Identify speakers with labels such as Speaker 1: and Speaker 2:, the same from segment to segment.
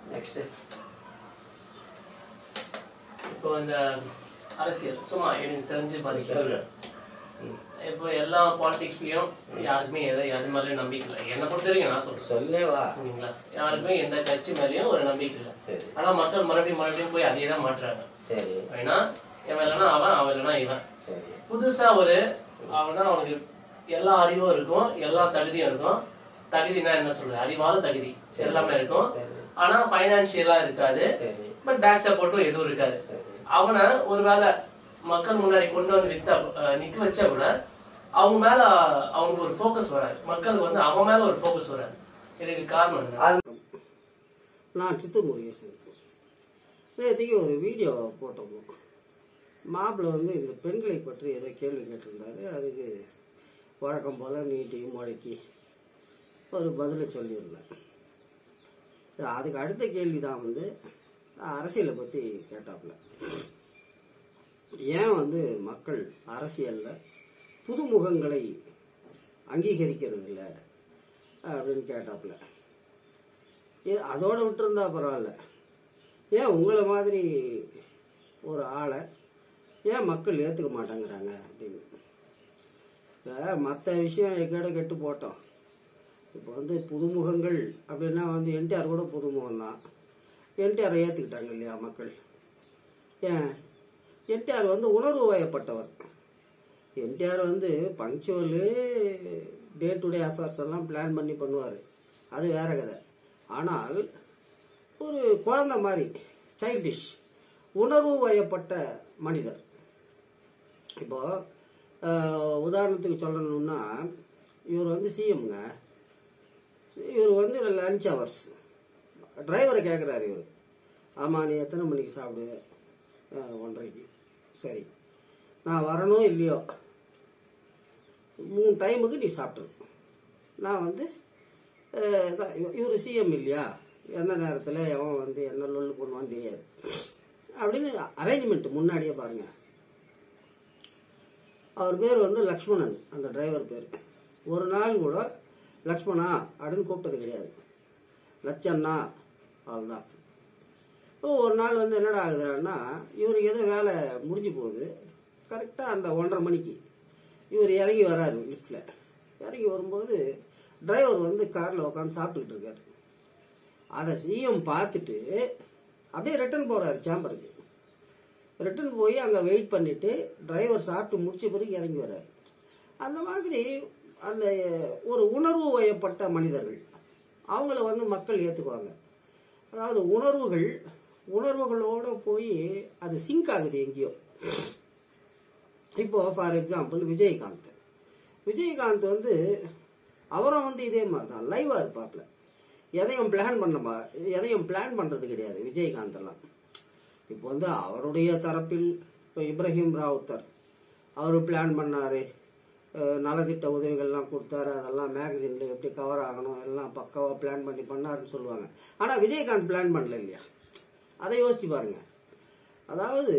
Speaker 1: Next
Speaker 2: இப்போ இந்த அரசியல் சும்மா எனக்கு தெரிஞ்சு பாருங்க
Speaker 1: சொல்லு
Speaker 2: இப்போ எல்லா பாலிடிக்ஸ்லயும் யாருக்குமே எதை அது மேலேயும் நம்பிக்கை இல்லை என்னை பொறுத்த வரைக்கும் நான் சொல்றேன்
Speaker 1: சொல்லே வா
Speaker 2: சரிங்களா யாருக்குமே எந்த கட்சி மேலேயும் ஒரு நம்பிக்கை இல்லை
Speaker 1: சரி
Speaker 2: ஆனா மக்கள் மறுபடியும் மறுபடியும் போய் அதே தான் மாற்றுறாங்க
Speaker 1: சரி
Speaker 2: ஏன்னா இவன் இல்லைன்னா அவன் அவன் இல்லைன்னா இவன்
Speaker 1: சரி
Speaker 2: புதுசா ஒரு அவனா அவனுக்கு எல்லா அறிவும் இருக்கும் எல்லா தகுதியும் இருக்கும் தகுதினா என்ன சொல்றது அறிவால தகுதி எல்லாமே இருக்கும்
Speaker 1: சரி
Speaker 2: ஆனா ஃபைனான்சியலா இருக்காது
Speaker 1: சரி
Speaker 2: பட் பேக் சப்போர்ட்டும் எதுவும் இருக்காது
Speaker 1: சரி
Speaker 2: அவனை ஒருவேளை மக்கள் முன்னாடி கொண்டு வந்து வித்தா அஹ் நிக்க வச்சா கூட அவங்க மேல அவனுக்கு ஒரு ஃபோக்கஸ் வராது மக்களுக்கு வந்து அவன் மேல ஒரு ஃபோக்கஸ் வராது இதுக்கு காரணம் என்ன
Speaker 3: நான் சித்தூர் முருகேசன் நேற்றுக்கு ஒரு வீடியோ போட்டிருந்தோம் மாப்பிள்ளை வந்து இந்த பெண்களை பற்றி ஏதோ கேள்வி கேட்டிருந்தாரு அதுக்கு வழக்கம் போல் நீட்டி முழக்கி ஒரு பதிலை சொல்லியிருந்தேன் அதுக்கு அடுத்த கேள்வி தான் வந்து அரசியலை பற்றி கேட்டாப்புல ஏன் வந்து மக்கள் அரசியலில் புதுமுகங்களை அங்கீகரிக்கிறது இல்லை அப்படின்னு கேட்டாப்புல ஏ அதோட விட்டுருந்தா பரவாயில்ல ஏன் உங்களை மாதிரி ஒரு ஆளை ஏன் மக்கள் ஏற்றுக்க மாட்டேங்கிறாங்க அப்படின்னு இப்போ மற்ற விஷயம் எக்கேட கெட்டு போட்டோம் இப்போ வந்து புதுமுகங்கள் அப்படின்னா வந்து என்டிஆர் கூட புதுமுகம் தான் என்டிஆரை ஏற்றுக்கிட்டாங்க இல்லையா மக்கள் ஏன் என்டிஆர் வந்து உணர்வு வயப்பட்டவர் என்டிஆர் வந்து punctually day to day affairs எல்லாம் பிளான் பண்ணி பண்ணுவார் அது வேற கதை ஆனால் ஒரு குழந்தை மாதிரி சைல்டிஷ் உணர்வு வயப்பட்ட மனிதர் இப்போ ஆஹ், உதாரணத்துக்கு சொல்லணும்னா இவர் வந்து சிஎம்ங்க இவர் வந்து லஞ்ச் ஹவர்ஸ் டிரைவரை கேட்குறாரு இவர் ஆமாம் நீ எத்தனை மணிக்கு சாப்பிடு ஆஹ், ஒன்றரைக்கு சரி நான் வரணும் இல்லையோ மூணு டைமுக்கு நீ சாப்பிட்ரு நான் வந்து இவர் சிஎம் இல்லையா எந்த நேரத்தில் எவன் வந்து என்ன லொல்லு பண்ணுவான்னு தெரியாது அப்படின்னு அரேஞ்ச்மெண்ட் முன்னாடியே பாருங்க அவர் பேர் வந்து லக்ஷ்மணன் அந்த டிரைவர் பேர் ஒரு நாள் கூட லக்ஷ்மணா அப்படின்னு கூப்பிட்டது கிடையாது லட்சண்ணா அவ்வளோதான் இப்போ ஒரு நாள் வந்து என்னடா ஆகுதுன்னா இவருக்கு ஏதோ வேலை முடிஞ்சு போகுது கரெக்டாக அந்த ஒன்றரை மணிக்கு இவர் இறங்கி வராரு லிஃப்ட்டில் இறங்கி வரும்போது டிரைவர் வந்து காரில் உட்காந்து சாப்பிட்டுக்கிட்டு இருக்காரு அதை சிஎம் பார்த்துட்டு அப்படியே ரிட்டர்ன் போறாரு சேம்பருக்கு ரிட்டர்ன் போய் அங்கே வெயிட் பண்ணிட்டு டிரைவர் சாப்பிட்டு முடிச்ச பிறகு இறங்கி வர்றாரு அந்த மாதிரி அந்த ஒரு உணர்வு வயப்பட்ட மனிதர்கள் அவங்கள வந்து மக்கள் ஏற்றுக்குவாங்க அதாவது உணர்வுகள் உணர்வுகளோட போய் அது சிங்க் ஆகுது எங்கேயோ இப்போ ஃபார் எக்ஸாம்பிள் விஜயகாந்த் விஜயகாந்த் வந்து அவரும் வந்து இதே மாதிரி தான் லைவா இருப்பாப்ல எதையும் பிளான் பண்ண மா- எதையும் பிளான் பண்றது கிடையாது விஜயகாந்த் எல்லாம் இப்போ வந்து அவருடைய தரப்பில் இப்போ இப்ராஹிம் ராவுத்தர் அவர் பிளான் பண்ணாரு அஹ் நலத்திட்ட உதவிகள்லாம் கொடுத்தாரு அதெல்லாம் மேகசின்ல எப்படி கவர் ஆகணும் எல்லாம் பக்காவா பிளான் பண்ணி பண்ணாருன்னு சொல்லுவாங்க ஆனா விஜயகாந்த் பிளான் பண்ணல இல்லையா அதை யோசிச்சு பாருங்க அதாவது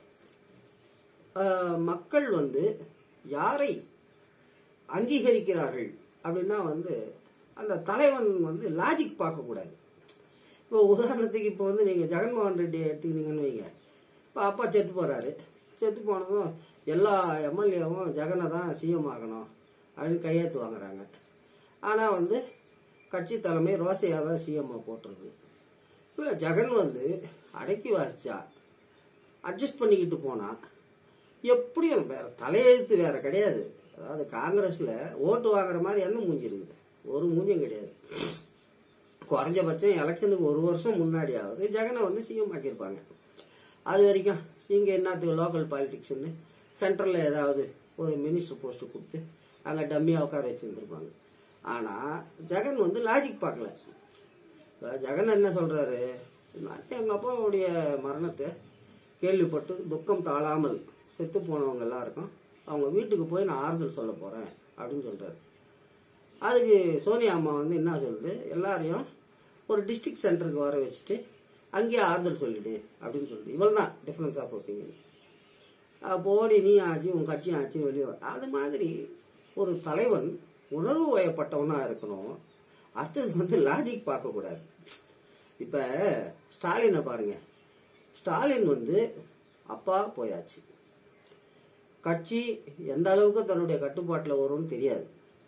Speaker 3: அஹ், மக்கள் வந்து யாரை அங்கீகரிக்கிறார்கள் அப்படின்னா வந்து அந்த தலைவன் வந்து லாஜிக் பார்க்கக்கூடாது இப்போ உதாரணத்துக்கு இப்போ வந்து நீங்கள் ஜெகன்மோகன் ரெட்டி எடுத்துக்கிட்டீங்கன்னு வைங்க இப்போ அப்பா செத்து போகிறாரு செத்து போனதும் எல்லா எம்எல்ஏவும் ஜெகனை தான் சிஎம் ஆகணும் அப்படின்னு கையெழுத்து வாங்குறாங்க ஆனால் வந்து கட்சி தலைமை ரோசையாவை சிஎம் போட்டுருது இப்போ ஜெகன் வந்து அடக்கி வாசிச்சா அட்ஜஸ்ட் பண்ணிக்கிட்டு போனா எப்படியும் வேற தலையெழுத்து வேற கிடையாது அதாவது காங்கிரஸ்ல ஓட்டு வாங்குற மாதிரி என்ன மூஞ்சி இருக்குது ஒரு மூஞ்சியும் கிடையாது குறைஞ்சபட்சம் எலெக்ஷனுக்கு ஒரு வருஷம் முன்னாடியாவது ஜெகனை வந்து சிஎம் ஆக்கியிருப்பாங்க அது வரைக்கும் இங்கே என்னத்துக்கு லோக்கல் பாலிடிக்ஸ்னு சென்ட்ரலில் ஏதாவது ஒரு மினிஸ்டர் போஸ்ட் கொடுத்து அங்கே டம்மியாக உட்கார வச்சுருந்துருப்பாங்க ஆனால் ஜெகன் வந்து லாஜிக் பார்க்கல இப்ப ஜெகன் என்ன சொல்றாரு நான் எங்க அப்பாவுடைய மரணத்தை கேள்விப்பட்டு துக்கம் தாழாமல் செத்து போனவங்க எல்லாருக்கும் அவங்க வீட்டுக்கு போய் நான் ஆறுதல் சொல்ல போறேன் அப்படின்னு சொல்றாரு அதுக்கு சோனியா அம்மா வந்து என்ன சொல்லுது எல்லாரையும் ஒரு டிஸ்ட்ரிக்ட் சென்டருக்கு வர வச்சுட்டு அங்கேயே ஆறுதல் சொல்லிடு அப்படின்னு சொல்லுது இவள் தான் டிஃபரன்ஸ் ஆஃப் ஒப்பீனியன் போடி நீ ஆச்சு உன் கட்சி ஆச்சு வெளியே வா. அது மாதிரி ஒரு தலைவன் உணர்வு வயப்பட்டவனா இருக்கணும் அடுத்தது வந்து லாஜிக் பார்க்கக்கூடாது இப்போ ஸ்டாலினை பாருங்க ஸ்டாலின் வந்து அப்பா போயாச்சு கட்சி எந்த அளவுக்கு தன்னுடைய கட்டுப்பாட்டில் வரும்னு தெரியாது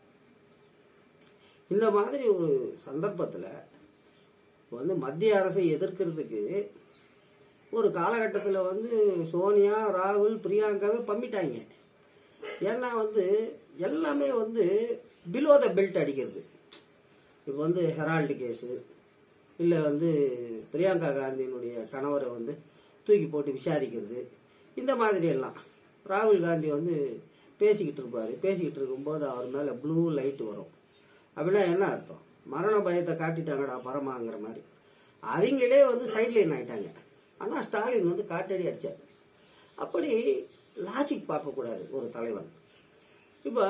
Speaker 3: இந்த மாதிரி ஒரு சந்தர்ப்பத்தில் வந்து மத்திய அரசை எதிர்க்கிறதுக்கு ஒரு காலகட்டத்தில் வந்து சோனியா ராகுல் பிரியங்காவை பம்பிட்டாங்க ஏன்னா வந்து எல்லாமே வந்து பிலோ த பெல்ட் அடிக்கிறது இப்போ வந்து ஹெரால்டு கேஸு இல்லை வந்து பிரியங்கா காந்தியினுடைய கணவரை வந்து தூக்கி போட்டு விசாரிக்கிறது இந்த மாதிரி எல்லாம் ராகுல் காந்தி வந்து பேசிக்கிட்டு இருப்பார் பேசிக்கிட்டு இருக்கும்போது அவர் மேலே ப்ளூ லைட் வரும் அப்படின்னா என்ன அர்த்தம் மரண பயத்தை காட்டிட்டாங்கடா பரமாங்கிற மாதிரி அவங்களே வந்து சைட் லைன் ஆயிட்டாங்க ஆனால் ஸ்டாலின் வந்து காட்டடி அடிச்சார் அப்படி லாஜிக் பார்க்கக்கூடாது ஒரு தலைவன் இப்போ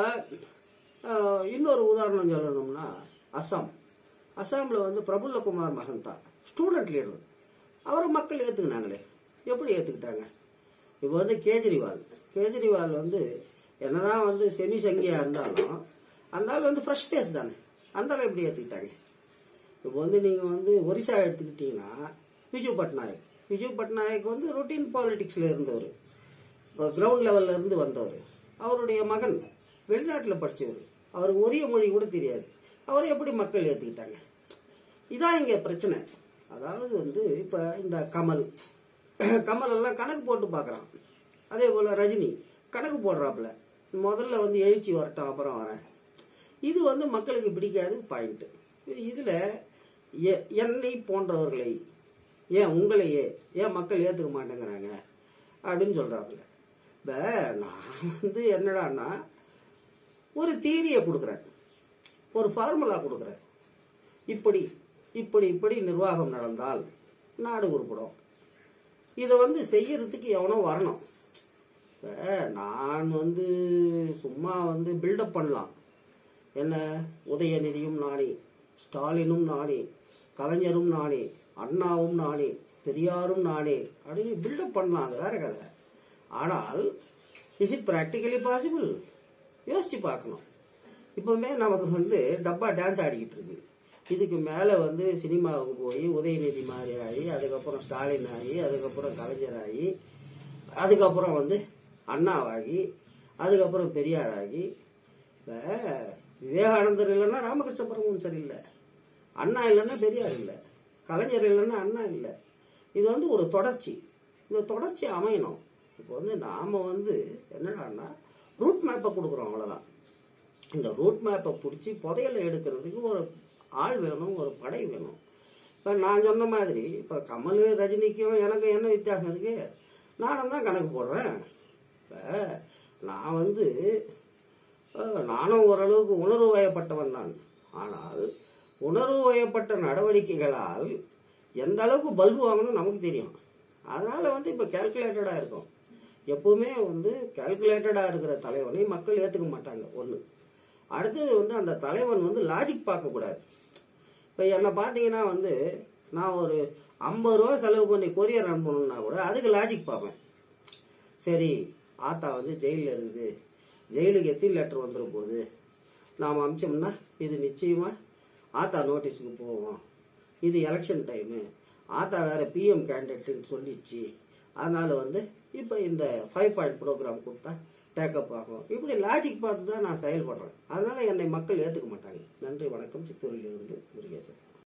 Speaker 3: இன்னொரு உதாரணம் சொல்லணும்னா அஸ்ஸாம் அஸ்ஸாமில் வந்து பிரபுல்லகுமார் மகந்தா ஸ்டூடெண்ட் லீடர் அவரை மக்கள் ஏற்றுக்கினாங்களே எப்படி ஏற்றுக்கிட்டாங்க இப்போ வந்து கேஜ்ரிவால் கேஜ்ரிவால் வந்து என்னதான் வந்து செமி சங்கியா இருந்தாலும் அந்த ஆள் வந்து ஃப்ரெஷ் ஃபேஸ் தானே அந்த ஆள் எப்படி ஏற்றுக்கிட்டாங்க இப்போ வந்து நீங்கள் வந்து ஒரிசா எடுத்துக்கிட்டீங்கன்னா பிஜு பட்நாயக் பிஜு பட்நாயக் வந்து ரொட்டீன் பாலிடிக்ஸில் இருந்தவர் கிரவுண்ட் லெவல்ல இருந்து வந்தவர் அவருடைய மகன் வெளிநாட்டில் படிச்சவர் அவருக்கு ஒரே மொழி கூட தெரியாது அவர் எப்படி மக்கள் ஏற்றுக்கிட்டாங்க இதான் இங்கே பிரச்சனை அதாவது வந்து இப்போ இந்த கமல் கமல் எல்லாம் கணக்கு போட்டு பார்க்குறான் அதே போல் ரஜினி கணக்கு போடுறாப்புல முதல்ல வந்து எழுச்சி வரட்டும் அப்புறம் வரேன் இது வந்து மக்களுக்கு பிடிக்காது பாயிண்ட் இதில் என்னை போன்றவர்களை ஏன் உங்களையே ஏன் மக்கள் ஏற்றுக்க மாட்டேங்கிறாங்க அப்படின்னு சொல்கிறாப்புல இப்போ நான் வந்து என்னடான்னா ஒரு தீரியை கொடுக்குறேன் ஒரு ஃபார்முலா கொடுக்குறேன் இப்படி இப்படி இப்படி நிர்வாகம் நடந்தால் நாடு உருப்படும் இதை வந்து செய்யறதுக்கு எவனோ வரணும் இப்ப நான் வந்து சும்மா வந்து பில்டப் பண்ணலாம் என்ன உதயநிதியும் நானே ஸ்டாலினும் நானே கலைஞரும் நானே அண்ணாவும் நானே பெரியாரும் நானே அப்படின்னு பில்டப் பண்ணலாம் அது வேற கதை ஆனால் இஸ் இட் ப்ராக்டிக்கலி பாசிபிள் யோசிச்சு பார்க்கணும் இப்பவுமே நமக்கு வந்து டப்பா டான்ஸ் ஆடிக்கிட்டு இருக்கு இதுக்கு மேலே வந்து சினிமாவுக்கு போய் உதயநிதி மாதிரி ஆகி அதுக்கப்புறம் ஸ்டாலின் ஆகி அதுக்கப்புறம் கலைஞர் ஆகி அதுக்கப்புறம் வந்து அண்ணாவாகி அதுக்கப்புறம் பெரியார் ஆகி இப்போ விவேகானந்தர் இல்லைன்னா ராமகிருஷ்ண பரமன் சரியில்லை அண்ணா இல்லைன்னா பெரியார் இல்லை கலைஞர் இல்லைன்னா அண்ணா இல்லை இது வந்து ஒரு தொடர்ச்சி இந்த தொடர்ச்சி அமையணும் இப்போ வந்து நாம் வந்து என்னடான்னா ரூட் மேப்பை கொடுக்குறோம் அவ்வளோதான் இந்த ரூட் மேப்பை பிடிச்சி புதையலை எடுக்கிறதுக்கு ஒரு ஆள் வேணும் ஒரு படை வேணும் இப்போ நான் சொன்ன மாதிரி இப்போ கமல் ரஜினிக்கும் எனக்கு என்ன வித்தியாசம் இருக்கு நானும் தான் கணக்கு போடுறேன் இப்போ நான் வந்து அஹ், நானும் ஓரளவுக்கு உணர்வு வயப்பட்டவன் தான் ஆனால் உணர்வு வயப்பட்ட நடவடிக்கைகளால் எந்த அளவுக்கு பல்பு வாங்கணும் நமக்கு தெரியும் அதனால வந்து இப்போ கேல்குலேட்டடாக இருக்கும் எப்பவுமே வந்து கேல்குலேட்டடாக இருக்கிற தலைவனை மக்கள் ஏற்றுக்க மாட்டாங்க ஒன்று அடுத்தது வந்து அந்த தலைவன் வந்து லாஜிக் பார்க்கக்கூடாது இப்போ என்னை பார்த்தீங்கன்னா வந்து நான் ஒரு ஐம்பது ரூபா செலவு பண்ணி கொரியர் அனுப்பணும்னா கூட அதுக்கு லாஜிக் பார்ப்பேன் சரி ஆத்தா வந்து ஜெயிலில் இருக்குது ஜெயிலுக்கு எத்தனை லெட்டர் வந்துடும் போது நாம் அமிச்சோம்னா இது நிச்சயமாக ஆத்தா நோட்டீஸுக்கு போவோம் இது எலெக்ஷன் டைமு ஆத்தா வேற பிஎம் கேண்டிடேட்னு சொல்லிச்சு அதனால வந்து இப்போ இந்த ஃபைவ் பாயிண்ட் ப்ரோக்ராம் கொடுத்தா டேக்கப் ஆகும் இப்படி லாஜிக் பார்த்து தான் நான் செயல்படுறேன் அதனால என்னை மக்கள் ஏற்றுக்க மாட்டாங்க நன்றி வணக்கம் சித்தூரிலிருந்து முருகேசன்